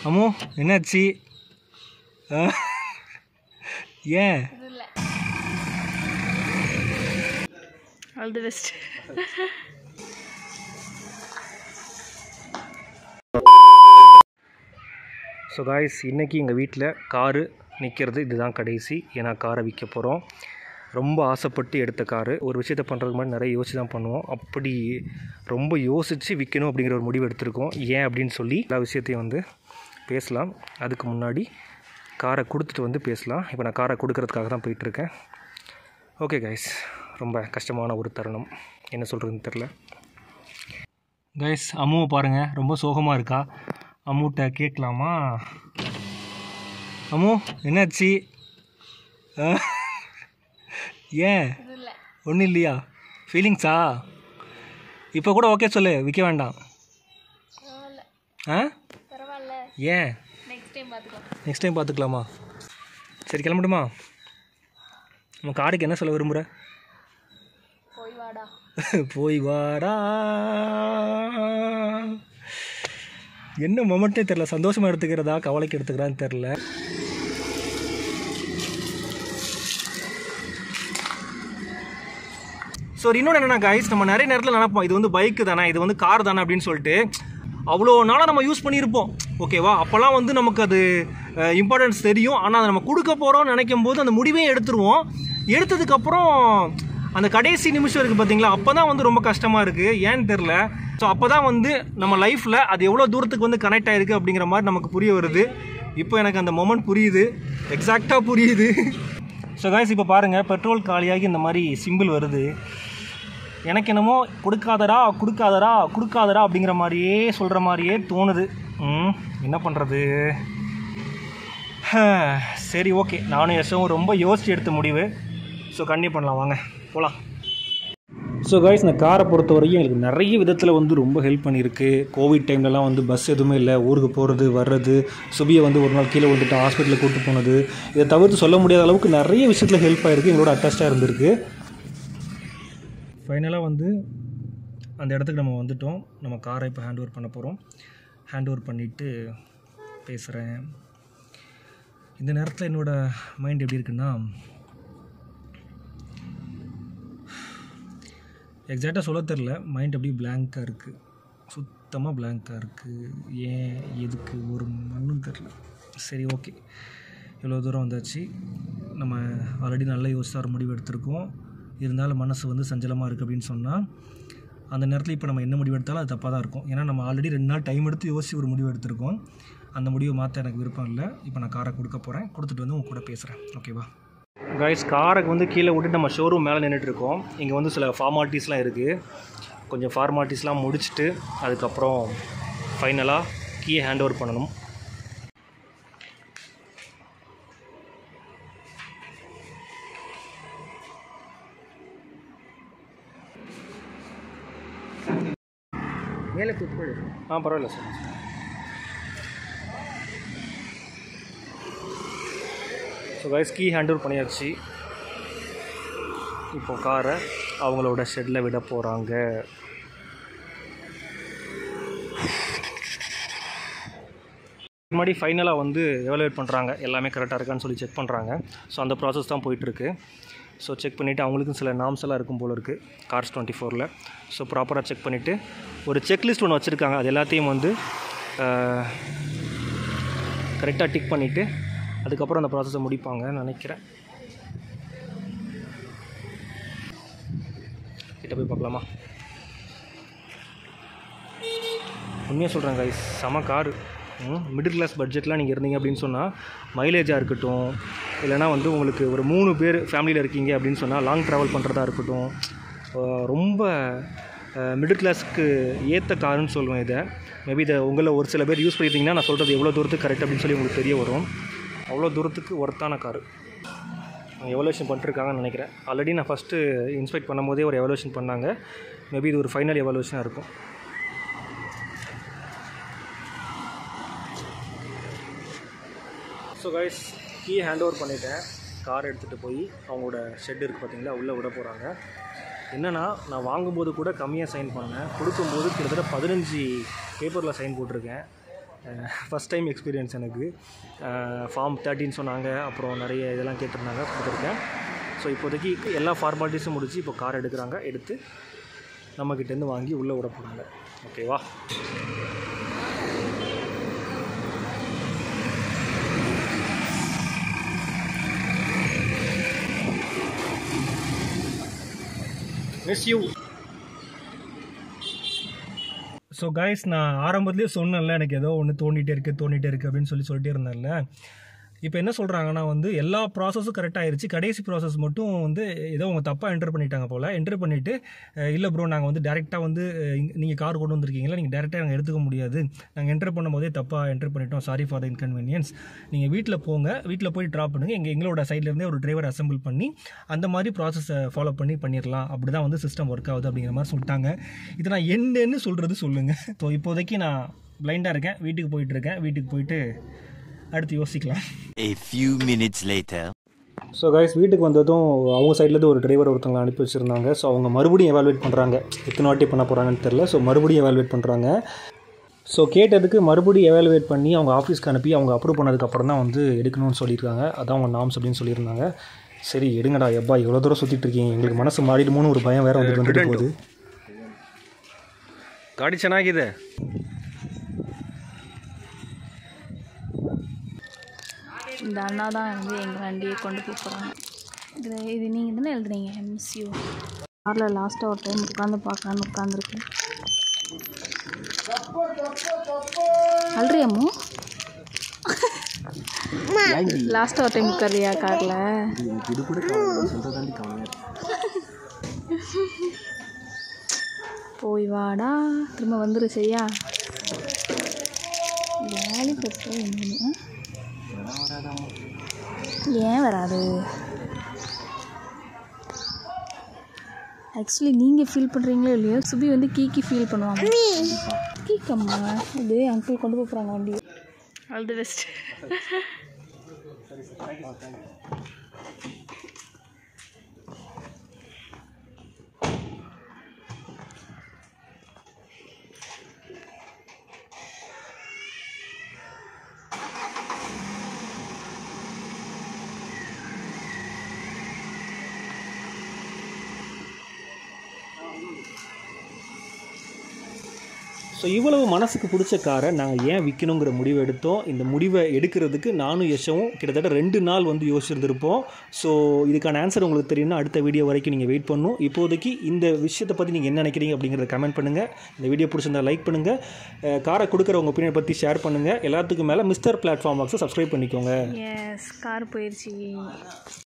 அம்மு என்னாச்சு ஆ? ஏன் all the best so guys இன்றைக்கி எங்கள் வீட்டில் காரு நிற்கிறது இதுதான் கடைசி ஏன்னா காரை விற்க போகிறோம் ரொம்ப ஆசைப்பட்டு எடுத்த காரு ஒரு விஷயத்த பண்ணுறதுக்கு முன்னாடி நிறைய யோசிச்சு தான் பண்ணுவோம் அப்படி ரொம்ப யோசித்து விற்கணும் அப்படிங்கிற ஒரு முடிவு எடுத்திருக்கோம் ஏன் அப்படின்னு சொல்லி எல்லா விஷயத்தையும் வந்து பேசலாம் அதுக்கு முன்னாடி காரை கொடுத்துட்டு வந்து பேசலாம் இப்போ நான் காரை கொடுக்கறதுக்காக தான் போயிட்டுருக்கேன் ஓகே கைஸ் ரொம்ப கஷ்டமான ஒரு தருணம் என்ன சொல்கிறதுன்னு தெரில கைஸ் அம்முவை பாருங்கள் ரொம்ப சோகமாக இருக்கா அம்முட்ட கேட்கலாமா அம்மு என்னாச்சு ஆ? ஏன் ஒன்றும் இல்லையா ஃபீலிங்ஸா இப்போ கூட ஓகே சொல்லு விற்க வேண்டாம் ஆ பரவாயில்ல ஏன் நெக்ஸ்ட் டைம் பார்த்துக்கோ நெக்ஸ்ட் டைம் பார்த்துக்கலாமா சரி கிளம்பட்டுமா நம்ம காருக்கு என்ன சொல்ல விரும்புகிற போய் வாடா போய் வாடா என்ன மொமெண்ட்டே தெரில சந்தோஷமாக எடுத்துக்கிறதா கவலைக்கு எடுத்துக்கிறான்னு தெரில ஸோ இன்னொன்று என்னென்னா கைஸ் நம்ம நிறைய நேரத்தில் நினைப்போம் இது வந்து பைக்கு தானே இது வந்து கார் தானே அப்படின்னு சொல்லிட்டு அவ்வளோ நாளாக நம்ம யூஸ் பண்ணியிருப்போம் ஓகேவா அப்போல்லாம் வந்து நமக்கு அது இம்பார்ட்டன்ஸ் தெரியும் ஆனால் அதை நம்ம கொடுக்க போகிறோம்னு நினைக்கும் போது அந்த முடிவையும் எடுத்துருவோம் எடுத்ததுக்கப்புறம் அந்த கடைசி நிமிஷம் இருக்குது பார்த்தீங்களா அப்போ தான் வந்து ரொம்ப கஷ்டமாக இருக்குது ஏன்னு தெரில ஸோ அப்போ தான் வந்து நம்ம லைஃப்பில் அது எவ்வளோ தூரத்துக்கு வந்து கனெக்ட் ஆகிருக்கு அப்படிங்கிற மாதிரி நமக்கு புரிய வருது இப்போ எனக்கு அந்த மொமெண்ட் புரியுது எக்ஸாக்டாக புரியுது ஸோ காய்ஸ் இப்போ பாருங்கள் பெட்ரோல் காலியாகி இந்த மாதிரி சிம்பிள் வருது எனக்கு என்னமோ கொடுக்காதடா கொடுக்காதடா கொடுக்காதடா அப்படிங்கிற மாதிரியே சொல்கிற மாதிரியே தோணுது ம் என்ன பண்ணுறது சரி ஓகே நானும் யசவும் ரொம்ப யோசிச்சு எடுத்த முடிவு ஸோ கண்டினியூ பண்ணலாம் வாங்க போகலாம் ஸோ காய்ஸ் இந்த காரை பொறுத்த வரைக்கும் எனக்கு நிறைய விதத்தில் வந்து ரொம்ப ஹெல்ப் பண்ணியிருக்கு கோவிட் டைம்லலாம் வந்து பஸ் எதுவுமே இல்லை ஊருக்கு போகிறது வர்றது சுபியை வந்து ஒரு நாள் கீழே வந்துட்டு ஹாஸ்பிட்டலில் கூட்டு போனது இதை தவிர்த்து சொல்ல முடியாத அளவுக்கு நிறைய விஷயத்தில் ஹெல்ப் ஆகிருக்கு எங்களோட அட்டாச்சாக இருந்திருக்கு ஃபைனலாக வந்து அந்த இடத்துக்கு நம்ம வந்துட்டோம் நம்ம காரை இப்போ ஹேண்ட் ஓவர் பண்ண போகிறோம் ஹேண்ட் ஓவர் பண்ணிவிட்டு பேசுகிறேன் இந்த நேரத்தில் என்னோடய மைண்ட் எப்படி இருக்குன்னா எக்ஸாக்டாக சொல்ல தெரில மைண்ட் அப்படியே blank-ஆ இருக்குது சுத்தமாக blank-ஆ இருக்குது ஏன் எதுக்கு ஒரு மண்ணும் தெரில சரி ஓகே இவ்வளோ தூரம் வந்தாச்சு நம்ம ஆல்ரெடி நல்ல யோசிச்சு ஒரு முடிவு எடுத்திருக்கோம் இருந்தாலும் மனசு வந்து சஞ்சலமாக இருக்குது அப்படின்னு சொன்னால் அந்த நேரத்தில் இப்போ நம்ம என்ன முடிவு எடுத்தாலும் அது தப்பாக தான் இருக்கும் ஏன்னா நம்ம ஆல்ரெடி ரெண்டு நாள் டைம் எடுத்து யோசிச்சு ஒரு முடிவு எடுத்திருக்கோம் அந்த முடிவை மாற்ற எனக்கு விருப்பம் இல்லை இப்போ நான் காரை கொடுக்க போகிறேன் கொடுத்துட்டு வந்து உங்க கூட பேசுகிறேன் ஓகேவா கைஸ் காருக்கு வந்து கீழே விட்டுட்டு நம்ம ஷோரூம் மேலே நின்றுட்டு இருக்கோம் இங்கே வந்து சில ஃபார்மாலிட்டிஸ்லாம் இருக்குது கொஞ்சம் ஃபார்மாலிட்டிஸ்லாம் முடிச்சுட்டு அதுக்கப்புறம் ஃபைனலாக கீயை ஹேண்ட் ஓவர் பண்ணணும் மேலே குத்து ஆ பரவாயில்ல sir so guys key hand over பண்ணியாச்சு இப்போ காரை அவங்களோட ஷெட்டில் விட போகிறாங்க முன்னாடி ஃபைனலாக வந்து எவாலுவேட் பண்ணுறாங்க எல்லாமே கரெக்டாக இருக்கான்னு சொல்லி செக் பண்ணுறாங்க ஸோ அந்த ப்ராசஸ் தான் போயிட்டுருக்கு ஸோ செக் பண்ணிவிட்டு அவங்களுக்கும் சில நாம்ஸ் எல்லாம் இருக்கும் போல இருக்குது கார்ஸ் டுவெண்ட்டி ஃபோரில் ஸோ ப்ராப்பராக செக் பண்ணிவிட்டு ஒரு செக்லிஸ்ட் ஒன்று வச்சுருக்காங்க அது எல்லாத்தையும் வந்து கரெக்டாக டிக் பண்ணிவிட்டு அதுக்கப்புறம் அந்த ப்ராசஸை முடிப்பாங்கன்னு நினைக்கிறேன் கிட்ட போய் பார்க்கலாமா உண்மையாக சொல்கிறேன் கைஸ் செம காரு மிடில் கிளாஸ் பட்ஜெட்லாம் நீங்கள் இருந்தீங்க அப்படின்னு சொன்னால் மைலேஜாக இருக்கட்டும் இல்லைனா வந்து உங்களுக்கு ஒரு மூணு பேர் ஃபேமிலியில் இருக்கீங்க அப்படின்னு சொன்னால் லாங் ட்ராவல் பண்ணுறதா இருக்கட்டும் அஹ் ரொம்ப மிடில் கிளாஸ்க்கு ஏற்ற காருன்னு சொல்லுவேன் இதை மேபி இதை உங்களில் ஒரு சில பேர் யூஸ் பண்ணியிருந்தீங்கன்னா நான் சொல்கிறது எவ்வளோ தூரத்துக்கு கரெக்ட் அப்படின்னு சொல்லி உங்களுக்கு தெரிய வரும் அவ்வளோ தூரத்துக்கு ஒர்த்தான காரு எவல்யூஷன் பண்ணிருக்காங்கன்னு நினைக்கிறேன் ஆல்ரெடி நான் ஃபஸ்ட்டு இன்ஸ்பெக்ட் பண்ணும்போதே ஒரு எவல்யூஷன் பண்ணாங்க மேபி இது ஒரு ஃபைனல் எவல்யூஷனாக இருக்கும் so guys key hand over பண்ணிட்டேன் கார் எடுத்துகிட்டு போய் அவங்களோட ஷெட் இருக்குது பார்த்தீங்களா உள்ளே விட போகிறாங்க என்னென்னா நான் வாங்கும்போது கூட கம்மியாக சைன் பண்ணேன் கொடுக்கும்போது கிட்டத்தட்ட பதினஞ்சு பேப்பரில் சைன் போட்டிருக்கேன் ஃபஸ்ட் டைம் எக்ஸ்பீரியன்ஸ் எனக்கு ஃபார்ம் தேர்ட்டின்னு சொன்னாங்க அப்புறம் நிறைய இதெல்லாம் கேட்டிருந்தாங்க கொடுத்துருக்கேன் ஸோ இப்போதைக்கு எல்லா ஃபார்மாலிட்டிஸும் முடிச்சு இப்போ கார் எடுக்கிறாங்க எடுத்து நம்மக்கிட்டேருந்து வாங்கி உள்ளே விட போகிறாங்க ஓகேவா மிஸ் யூ ஸோ கைஸ் நான் ஆரம்பத்துலேயே சொன்னேன்ல எனக்கு ஏதோ ஒன்று தோண்டிகிட்டே இருக்குது தோண்டிகிட்டே இருக்குது அப்படின்னு சொல்லி சொல்லிட்டே இருந்தேன்ல இப்போ என்ன சொல்கிறாங்கன்னா வந்து எல்லா ப்ராசஸும் கரெக்ட் ஆயிருச்சு கடைசி ப்ராசஸ் மட்டும் வந்து ஏதோ அவங்க தப்பாக என்டர் பண்ணிட்டாங்க போல் என்டர் பண்ணிவிட்டு இல்லை ப்ரோ நாங்கள் வந்து டேரெக்டாக வந்து நீங்கள் கார் கொண்டு வந்திருக்கீங்களா நீங்கள் டேரெக்டாக நாங்கள் எடுத்துக்க முடியாது நாங்கள் என்டர் பண்ணும்போதே தப்பாக என்டர் பண்ணிட்டோம் சாரி ஃபார் த இன்கன்வீனியன்ஸ் நீங்கள் வீட்டில் போங்க வீட்டில் போய் ட்ராப் பண்ணுங்கள் எங்கள் எங்களோட சைட்லேருந்தே ஒரு டிரைவர் அசெம்பிள் பண்ணி அந்த மாதிரி ப்ராசஸை ஃபாலோ பண்ணி பண்ணிடலாம் அப்படி தான் வந்து சிஸ்டம் ஒர்க் ஆகுது அப்படிங்கிற மாதிரி சொல்லிட்டாங்க இது நான் என்னன்னு சொல்கிறது சொல்லுங்கள் ஸோ இப்போதைக்கு நான் பிளைண்டாக இருக்கேன் வீட்டுக்கு போயிட்டு இருக்கேன் வீட்டுக்கு போயிட்டு அடுத்து யோசிக்கலாம் A few minutes later. So guys வீட்டுக்கு வந்ததும் அவங்க சைட்லேருந்து ஒரு டிரைவர் ஒருத்தவங்க அனுப்பி வச்சுருந்தாங்க ஸோ அவங்க மறுபடியும் எவாலுவேட் பண்ணுறாங்க எத்தனை வாட்டி பண்ண போகிறாங்கன்னு தெரில ஸோ மறுபடியும் எவாலுவேட் பண்ணுறாங்க ஸோ கேட்டதுக்கு மறுபடியும் எவாலுவேட் பண்ணி அவங்க ஆஃபீஸ்க்கு அனுப்பி அவங்க அப்ரூவ் பண்ணதுக்கப்புறம் தான் வந்து எடுக்கணும்னு சொல்லியிருக்காங்க அதான் அவங்க நாம்ஸ் அப்படின்னு சொல்லியிருந்தாங்க சரி எடுங்கடா எப்பா இவ்வளோ தூரம் சுற்றிட்டு இருக்கீங்க எங்களுக்கு மனசு மாறிடுமோன்னு ஒரு பயம் வேறு வந்துட்டு வந்துட்டு போகுது ಗಾಡಿ ಚೆನ್ನಾಗಿದೆ இந்த அண்ணா தான் வந்து எங்கள் வண்டியை கொண்டு போய் போகிறாங்க இதில் இது நீங்கள் தானே எழுதுறீங்க எம்சியூ காரில் லாஸ்ட்டாக ஒரு டைம் உட்காந்து பார்க்கலான்னு உட்காந்துருக்கேன் அல்றியம்மோ லாஸ்ட்டாக ஒரு டைம் உட்காரியா காரில் இது கூட கவலை சொல்கிறதாண்டி கவலையாக போய் வாடா திரும்ப வந்துரு சரியா வேலி பற்றி என்ன ஏன் வராது ஆக்சுவலி நீங்கள் ஃபீல் பண்ணுறீங்களோ இல்லையோ சுபி வந்து கீக்கி ஃபீல் பண்ணுவாங்க கீக்கம்மா இது அங்கிள் கொண்டு போய் போகிறாங்க வண்டி ஆல் தி பெஸ்ட் ஸோ இவ்வளவு மனசுக்கு பிடிச்ச காரை நாங்கள் ஏன் விற்கணுங்கிற முடிவு எடுத்தோம் இந்த முடிவை எடுக்கிறதுக்கு நானும் யஷவும் கிட்டத்தட்ட ரெண்டு நாள் வந்து யோசிச்சிருந்திருப்போம் ஸோ இதுக்கான ஆன்சர் உங்களுக்கு தெரியும்னா அடுத்த வீடியோ வரைக்கும் நீங்கள் வெயிட் பண்ணணும் இப்போதைக்கு இந்த விஷயத்தை பற்றி நீங்கள் என்ன நினைக்கிறீங்க அப்படிங்கிறத கமெண்ட் பண்ணுங்கள் இந்த வீடியோ பிடிச்சிருந்தா லைக் பண்ணுங்கள் அஹ் காரை கொடுக்குற உங்கள் ஒப்பீனியன் பற்றி ஷேர் பண்ணுங்கள் எல்லாத்துக்கும் மேலே மிஸ்டர் பிளாட்ஃபார்ம் பாக்ஸை சப்ஸ்கிரைப் பண்ணிக்கோங்க எஸ் கார் போயிடுச்சு